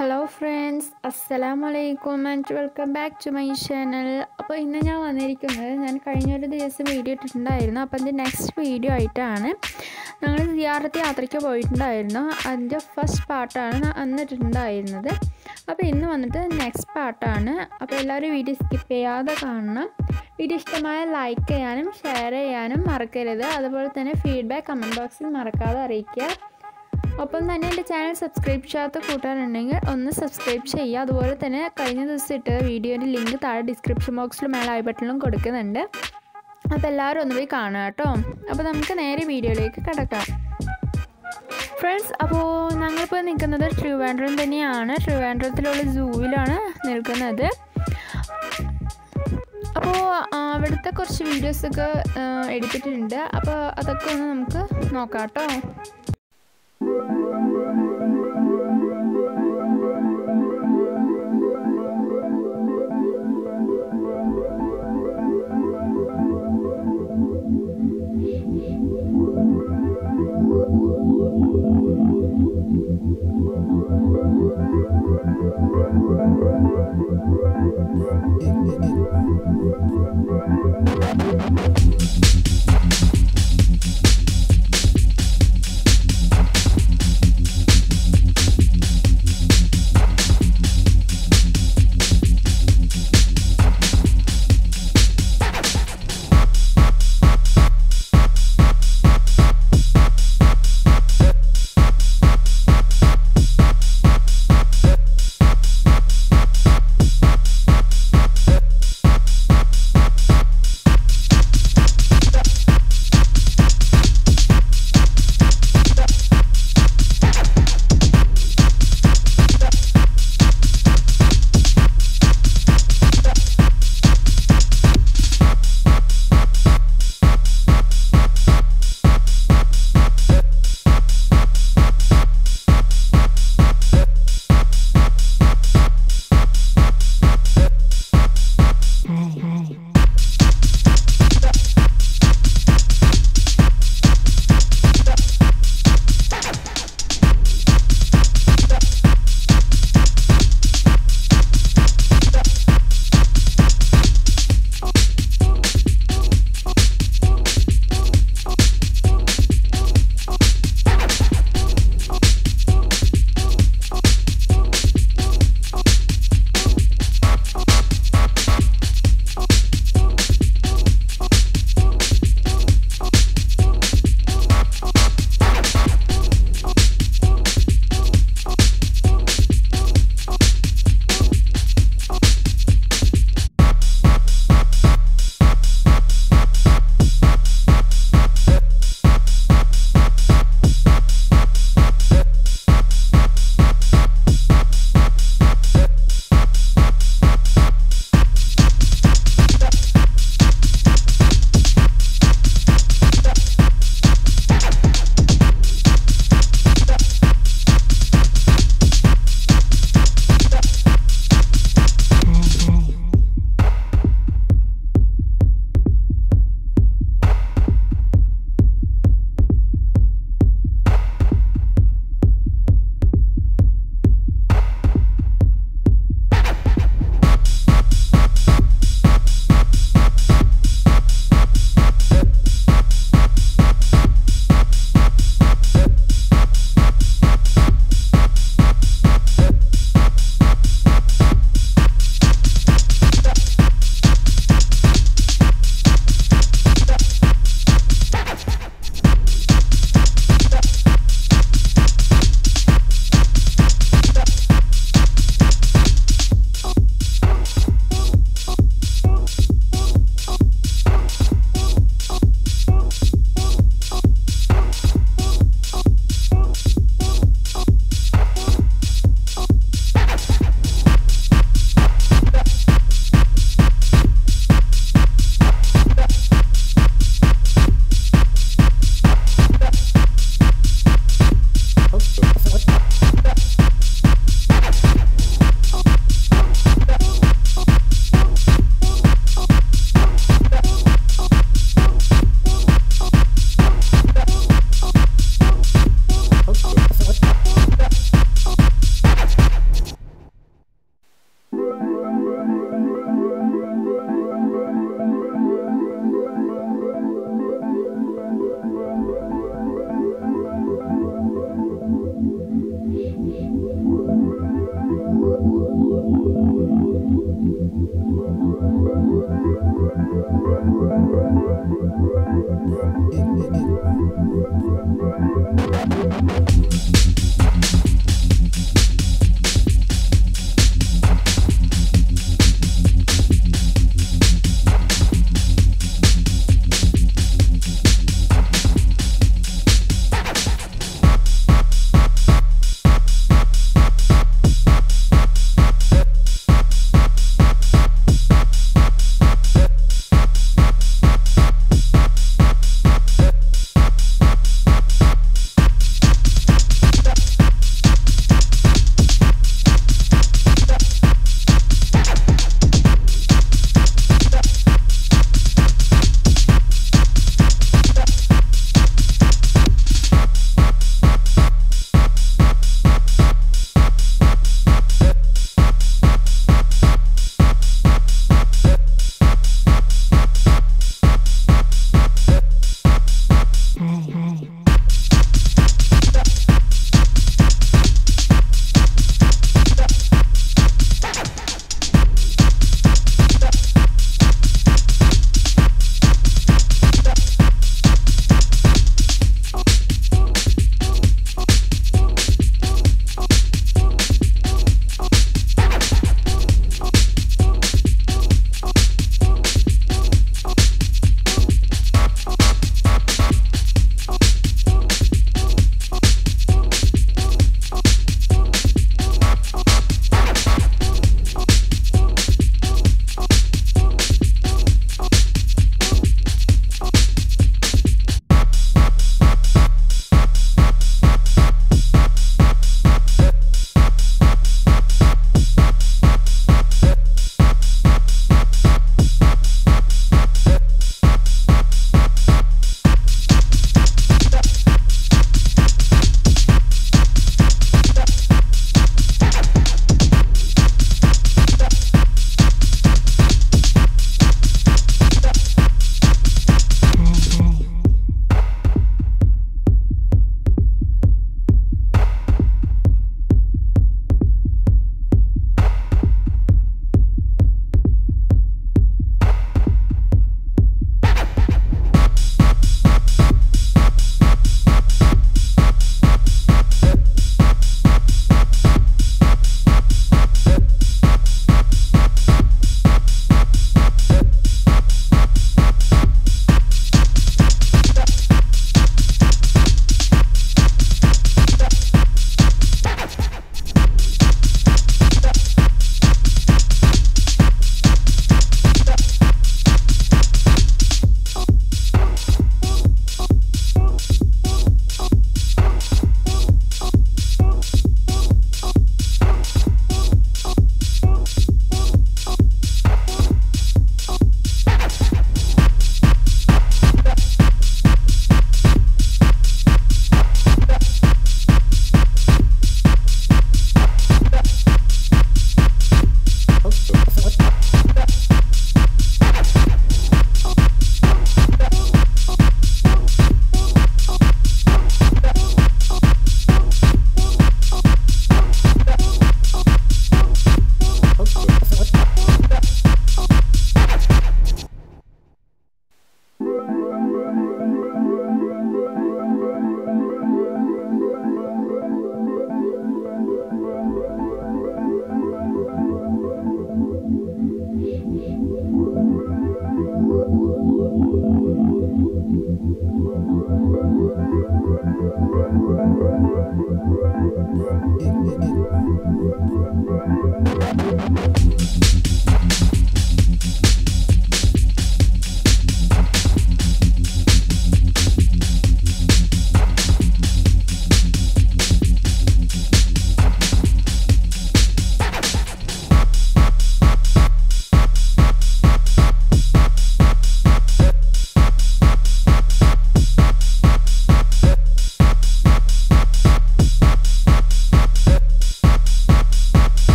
hello friends അസ്സലാമു അലൈക്കും and welcome back to my channel അപ്പോൾ ഇന്ന് ഞാൻ വന്നിരിക്കുന്നത് ഞാൻ കഴിഞ്ഞൊരു ദിവസം വീഡിയോ ഇട്ടിട്ടുണ്ടായിരുന്നു അപ്പോൾ അതിൻ്റെ നെക്സ്റ്റ് വീഡിയോ ആയിട്ടാണ് ഞങ്ങൾ സിയാറത്ത് യാത്രയ്ക്ക് പോയിട്ടുണ്ടായിരുന്നു അതിൻ്റെ ഫസ്റ്റ് പാർട്ടാണ് അന്ന് ഇട്ടിട്ടുണ്ടായിരുന്നത് അപ്പോൾ ഇന്ന് വന്നിട്ട് നെക്സ്റ്റ് പാർട്ടാണ് അപ്പോൾ എല്ലാവരും വീഡിയോ സ്കിപ്പ് ചെയ്യാതെ കാണണം വീഡിയോ ഇഷ്ടമായ ലൈക്ക് ചെയ്യാനും ഷെയർ ചെയ്യാനും മറക്കരുത് അതുപോലെ തന്നെ ഫീഡ്ബാക്ക് കമൻറ്റ് ബോക്സിൽ മറക്കാതെ അറിയിക്കുക ഒപ്പം തന്നെ എൻ്റെ ചാനൽ സബ്സ്ക്രൈബ് ചെയ്യാത്ത കൂട്ടാനുണ്ടെങ്കിൽ ഒന്ന് സബ്സ്ക്രൈബ് ചെയ്യുക അതുപോലെ തന്നെ കഴിഞ്ഞ ദിവസം ഇട്ട വീഡിയോൻ്റെ ലിങ്ക് താഴെ ഡിസ്ക്രിപ്ഷൻ ബോക്സിലും മേലെ ഐ ബട്ടണിലും കൊടുക്കുന്നുണ്ട് അപ്പോൾ എല്ലാവരും ഒന്ന് പോയി കാണുക കേട്ടോ അപ്പോൾ നമുക്ക് നേരെ വീഡിയോയിലേക്ക് കിടക്കാം ഫ്രണ്ട്സ് അപ്പോൾ ഞങ്ങളിപ്പോൾ നിൽക്കുന്നത് ട്രിവാൻഡ്രം തന്നെയാണ് ട്രിവാൻഡ്രത്തിലുള്ള സൂവിലാണ് നിൽക്കുന്നത് അപ്പോൾ അവിടുത്തെ കുറച്ച് വീഡിയോസൊക്കെ എടുത്തിട്ടുണ്ട് അപ്പോൾ അതൊക്കെ ഒന്ന് നമുക്ക് നോക്കാം കേട്ടോ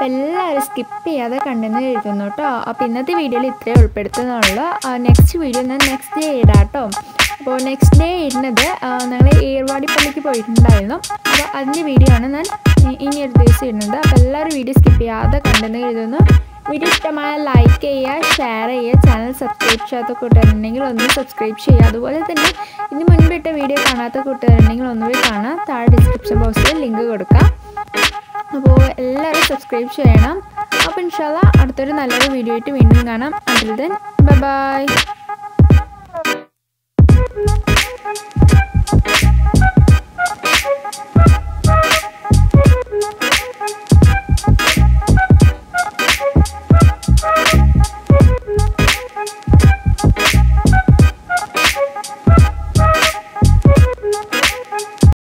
എല്ലാവരും സ്കിപ്പ് ചെയ്യാതെ കണ്ടെന്ന് കരുതുന്നു കേട്ടോ അപ്പോൾ ഇന്നത്തെ വീഡിയോയിൽ ഇത്രയേ ഉൾപ്പെടുത്തുന്നുള്ളൂ നെക്സ്റ്റ് വീഡിയോ ഞാൻ നെക്സ്റ്റ് ഡേ ഇടാം കേട്ടോ അപ്പോൾ നെക്സ്റ്റ് ഡേ ഇടുന്നത് ഞങ്ങൾ ഏർവാടി പള്ളിക്ക് പോയിട്ടുണ്ടായിരുന്നു അപ്പോൾ അതിൻ്റെ വീഡിയോ ആണ് ഞാൻ ഇനി ഒരു ദിവസം ഇടുന്നത് അപ്പോൾ എല്ലാവരും വീഡിയോ സ്കിപ്പ് ചെയ്യാതെ കണ്ടെന്ന് കരുതുന്നു വീഡിയോ ഇഷ്ടമായ ലൈക്ക് ചെയ്യുക ഷെയർ ചെയ്യുക ചാനൽ സബ്സ്ക്രൈബ് ചെയ്യാത്ത കൂട്ടുകാരുണ്ടെങ്കിൽ ഒന്ന് സബ്സ്ക്രൈബ് ചെയ്യുക അതുപോലെ തന്നെ ഇനി മുൻപിട്ട വീഡിയോ കാണാത്ത കൂട്ടുകാരുണ്ടെങ്കിൽ ഒന്നുകൂടി കാണാം താഴെ ഡിസ്ക്രിപ്ഷൻ ബോക്സിൽ ലിങ്ക് കൊടുക്കാം അപ്പോൾ എല്ലാവരും സബ്സ്ക്രൈബ് ചെയ്യണം അപ്പോൾ ഇൻഷാല്ല അടുത്തൊരു നല്ലൊരു വീഡിയോ ആയിട്ട് വീണ്ടും കാണാം അതിൽ ദെൻ ബൈ